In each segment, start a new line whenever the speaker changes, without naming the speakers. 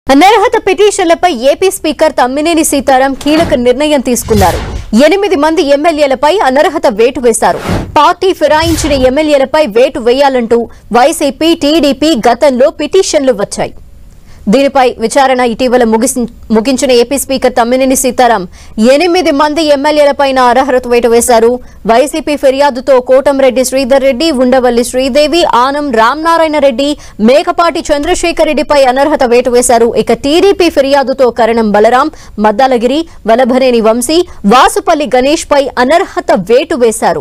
అనర్హత పిటిషన్లపై AP speaker Tammineni Sitaram కీలక నిర్ణయం తీసుకున్నారు ఎనిమిది మంది ఎమ్మెల్యేలపై అనర్హత వేటు వేశారు పార్టీ ఫిరాయించిన ఎమ్మెల్యేలపై వేటు వేయాలంటూ వైసీపీ టీడీపీ గతంలో పిటిషన్లు వచ్చాయి దీనిపై విచారణ ఇటీవల ముగిసి- ముగించిన ఏపీ స్పీకర్ తమ్మినేని సీతారాం ఎనిమిది మంది ఎమ్మెల్యేలపైన అర్హత వేటు వేశారు వైసీపీ ఫిర్యాదుతో కోటంరెడ్డి శ్రీధర్ రెడ్డి ఉండవల్లి శ్రీదేవి ఆనం రామనారాయణ రెడ్డి మేకపాటి చంద్రశేఖర్ రెడ్డిపై అనర్హత వేటు వేశారు ఇక టీడీపీ ఫిర్యాదుతో కరణం బలరాం మద్దాలగిరి వలభనేని వంశీ వాసుపల్లి గణేష్ పై అనర్హత వేటు వేశారు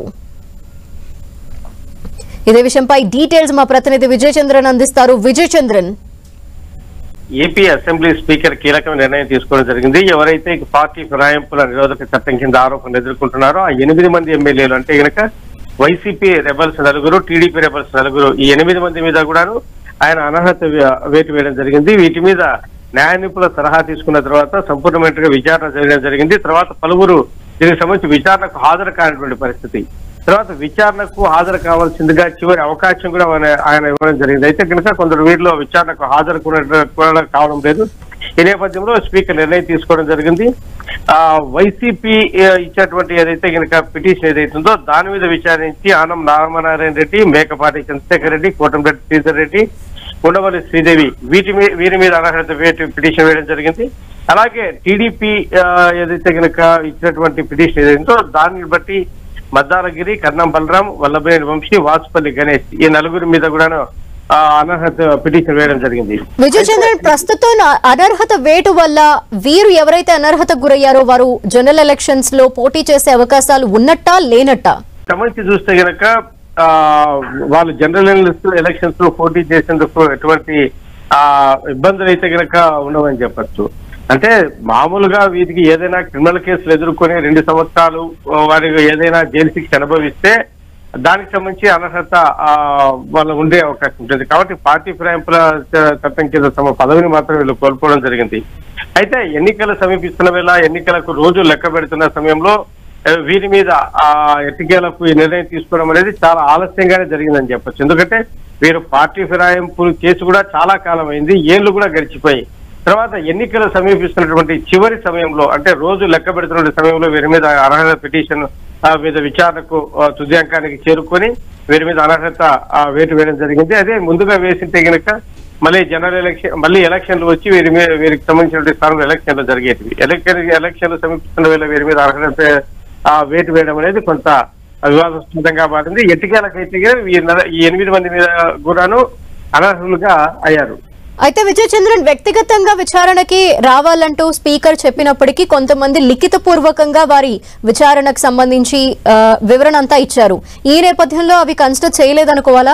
ఇదే విషయంపై డీటెయిల్స్ మా ప్రతినిధి విజయ్ చంద్రన్ అందిస్తారు Vijay Chandran
AP assembly speaker కీలకమైన నిర్ణయం తీసుకోవడం జరిగింది ఎవరైతే ఈ పార్టీ ఫిరాయింపుల నిరోధక చట్టం కింద ఆరోపణలు ఎదుర్కొంటున్నారో ఆ ఎనిమిది మంది ఎమ్మెల్యేలు అంటే గనక వైసీపీ రెబల్స్ నలుగురు టీడీపీ రెబల్స్ నలుగురు ఈ ఎనిమిది మంది మీద కూడాను ఆయన అనర్హత వే- వేటు వేయడం జరిగింది వీటి మీద న్యాయ నిపుణుల సలహా తీసుకున్న తర్వాత సంపూర్ణమైన గా విచారణ జరగడం జరిగింది తర్వాత పలువురు దీనికి సంబంధించి విచారణకు హాజరు కానటువంటి పరిస్థితి తర్వాత విచారణకు హాజరు కావాల్సిందిగా చివరి అవకాశం కూడా ఆయన ఆయన ఇవ్వడం జరిగింది అయితే కనుక కొందరు వీరిలో విచారణకు హాజరు కూడా కూడా కావడం లేదు ఈ నేపథ్యంలో స్పీకర్ నిర్ణయం తీసుకోవడం జరిగింది ఆ వైసీపీ ఆ, ఇచ్చేటువంటి ఏదైతే కనుక పిటిషన్ ఏదైతుందో దాని మీద విచారించి ఆనం నారాయణ రెడ్డి మేకపాటి చంద్రశేఖర్ రెడ్డి కోటంరెడ్డి శ్రీధర్ రెడ్డి ఉండవల్లి శ్రీదేవి వీటి మీద వీరి మీద అనర్హత వేటు పిటిషన్ వేయడం జరిగింది అలాగే టీడీపీ ఏదైతే కనుక ఇచ్చినటువంటి పిటిషన్ ఏదైతుందో దాన్ని బట్టి మద్దాలగిరి కర్ణం బలరాం వల్లభనేని వంశీ వాసుపల్లి గణేష్ ఈ నలుగురి మీద కూడాను ఆ, అనర్హత పిటిషన్ వేయడం జరిగింది
విజయ్ చంద్రన్ ప్రస్తుతం అనర్హత వేటు వల్ల వీరు ఎవరైతే అనర్హతకు గురయ్యారో వారు జనరల్ ఎలక్షన్స్ లో పోటీ చేసే అవకాశాలు ఉన్నట్టా లేనట్టా
సంబంధించి చూస్తే గనక ఆ, వాళ్ళు జనరల్ ఎలక్షన్స్ లో పోటీ చేసేందుకు ఎటువంటి ఆ ఇబ్బందులు అయితే గనక ఉండవని చెప్పొచ్చు అంటే మామూలుగా వీటికి ఏదైనా క్రిమినల్ కేసులు ఎదుర్కొని రెండు సంవత్సరాలు ఆ, వారికి ఏదైనా జైలు శిక్ష అనుభవిస్తే దానికి సంబంధించి అనర్హత ఆ, వాళ్ళు ఉండే అవకాశం ఉంటుంది కాబట్టి పార్టీ ఫిరాయింపుల చ- చట్టం కింద తమ పదవిని మాత్రం వీళ్ళు కోల్పోవడం జరిగింది అయితే ఎన్నికలు సమీపిస్తున్న వేళ ఎన్నికలకు రోజు లెక్క పెడుతున్న సమయంలో ఆ, వీరి మీద ఆ ఎన్నికలకు ఈ నిర్ణయం తీసుకోవడం అనేది చాలా ఆలస్యంగానే జరిగిందని చెప్పొచ్చు ఎందుకంటే వీరు పార్టీ ఫిరాయింపులు కేసు కూడా చాలా కాలం అయింది ఏళ్ళు కూడా గడిచిపోయి తర్వాత ఎన్నికలు సమీపిస్తున్నటువంటి చివరి సమయంలో అంటే రోజు లెక్క పెడుతున్న సమయంలో వీరి మీద అర్హత పిటిషన్ ఆ, మీద విచారణకు ఆ, తుది అంకానికి చేరుకొని వీరి మీద అనర్హత ఆ, వేటు వేయడం జరిగింది అదే ముందుగా వేసింటే గనక మళ్ళీ జనరల్ ఎలక్షన్ మళ్ళీ ఎలక్షన్లు వచ్చి వీరి మీద వీరికి సంబంధించినటువంటి స్థానంలో ఎలక్షన్లు జరిగేటివి ఎలక్షన్ ఎలక్షన్లు సమీపిస్తున్న వేళ వీరి మీద అర్హత ఆ, వేటు వేయడం అనేది కొంత వివాదాస్పదంగా మారింది ఎట్టికేలకైతే ఈ నల- ఈ ఎనిమిది మంది మీద కూడాను అనర్హులుగా అయ్యారు
అయితే విజయ్ చంద్రన్ వ్యక్తిగతంగా విచారణకి రావాలంటూ స్పీకర్ చెప్పినప్పటికీ కొంతమంది లిఖిత పూర్వకంగా వారి విచారణకు సంబంధించి ఆ, వివరణ అంతా ఇచ్చారు ఈ నేపథ్యంలో అవి కన్సిడర్ చేయలేదనుకోవాలా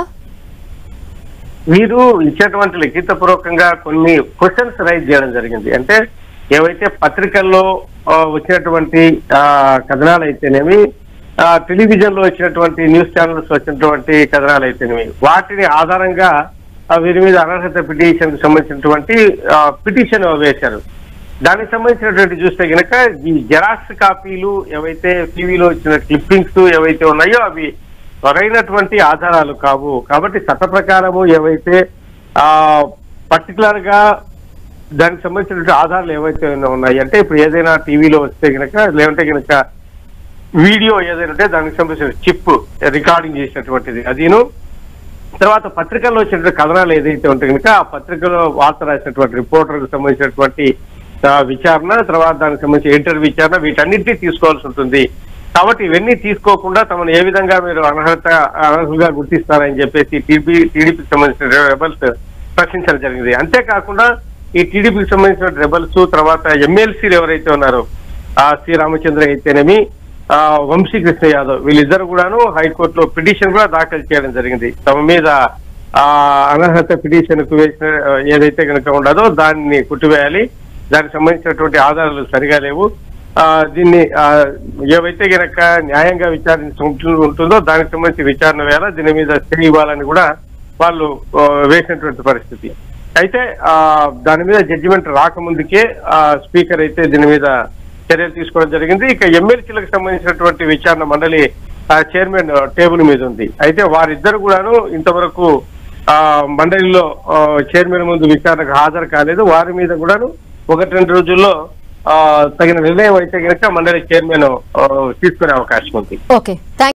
వీరు ఇచ్చేటువంటి లిఖిత పూర్వకంగా కొన్ని క్వశ్చన్స్ రైజ్ చేయడం జరిగింది అంటే ఏవైతే పత్రికల్లో ఆ, వచ్చినటువంటి ఆ, కథనాలు అయితేనేమి ఆ, టెలివిజన్ లో వచ్చినటువంటి న్యూస్ ఛానల్స్ వచ్చినటువంటి కథనాలు అయితేనేమి వాటిని ఆధారంగా ఆ, వీరి మీద అనర్హత పిటిషన్ కి సంబంధించినటువంటి ఆ, పిటిషన్ వేశారు దానికి సంబంధించినటువంటి చూస్తే గనక ఈ జెరాక్స్ కాపీలు ఏవైతే టీవీలో వచ్చిన క్లిప్పింగ్స్ ఏవైతే ఉన్నాయో అవి సరైనటువంటి ఆధారాలు కావు కాబట్టి చట్ట ప్రకారము ఏవైతే ఆ పర్టికులర్ గా దానికి సంబంధించినటువంటి ఆధారాలు ఏవైతే ఉన్నాయి అంటే ఇప్పుడు ఏదైనా టీవీలో వస్తే గనక లేదంటే గనక వీడియో ఏదైనా ఉంటే దానికి సంబంధించిన చిప్ రికార్డింగ్ చేసినటువంటిది అదిను తర్వాత పత్రికల్లో వచ్చినటువంటి కథనాలు ఏదైతే ఉంటే కనుక ఆ పత్రికలో వార్త రాసినటువంటి రిపోర్టర్కి సంబంధించినటువంటి ఆ, విచారణ తర్వాత దానికి సంబంధించి ఇంటర్ విచారణ వీటన్నిటినీ తీసుకోవాల్సి ఉంటుంది కాబట్టి ఇవన్నీ తీసుకోకుండా తమను ఏ విధంగా మీరు అనర్హత అనర్హులుగా గుర్తిస్తారని చెప్పేసి టీడీపీ టీడీపీకి సంబంధించిన రెబల్స్ ప్రశ్నించడం జరిగింది అంతేకాకుండా ఈ టీడీపీకి సంబంధించిన రెబల్స్ తర్వాత ఎమ్మెల్సీలు ఎవరైతే ఉన్నారో ఆ శ్రీ రామచంద్ర అయితేనేమి ఆ, వంశీ కృష్ణ యాదవ్ వీళ్ళిద్దరు కూడాను హైకోర్టులో పిటిషన్ కూడా దాఖలు చేయడం జరిగింది తమ మీద ఆ అనర్హత పిటిషన్ కు వేసిన ఆ, ఏదైతే కనుక ఉండదో దాన్ని కుట్టివేయాలి దానికి సంబంధించినటువంటి ఆధారాలు సరిగా లేవు ఆ దీన్ని ఆ, ఏవైతే గనక న్యాయంగా విచారించ ఉంటుందో దానికి సంబంధించి విచారణ వేయాలా దీని మీద స్టే ఇవ్వాలని కూడా వాళ్ళు ఆ, వేసినటువంటి పరిస్థితి అయితే ఆ దాని మీద జడ్జిమెంట్ రాకముందుకే ఆ స్పీకర్ అయితే దీని మీద చర్యలు తీసుకోవడం జరిగింది ఇక ఎమ్మెల్సీలకు సంబంధించినటువంటి విచారణ మండలి ఆ, చైర్మన్ టేబుల్ మీద ఉంది అయితే వారిద్దరు కూడాను ఇంతవరకు ఆ, మండలిలో ఆ, చైర్మన్ ముందు విచారణకు హాజరు కాలేదు వారి మీద కూడాను ఒకటి రెండు రోజుల్లో ఆ, తగిన నిర్ణయం అయితే కనుక మండలి చైర్మన్ ఆ, తీసుకునే అవకాశం ఉంది
ఓకే థ్యాంక్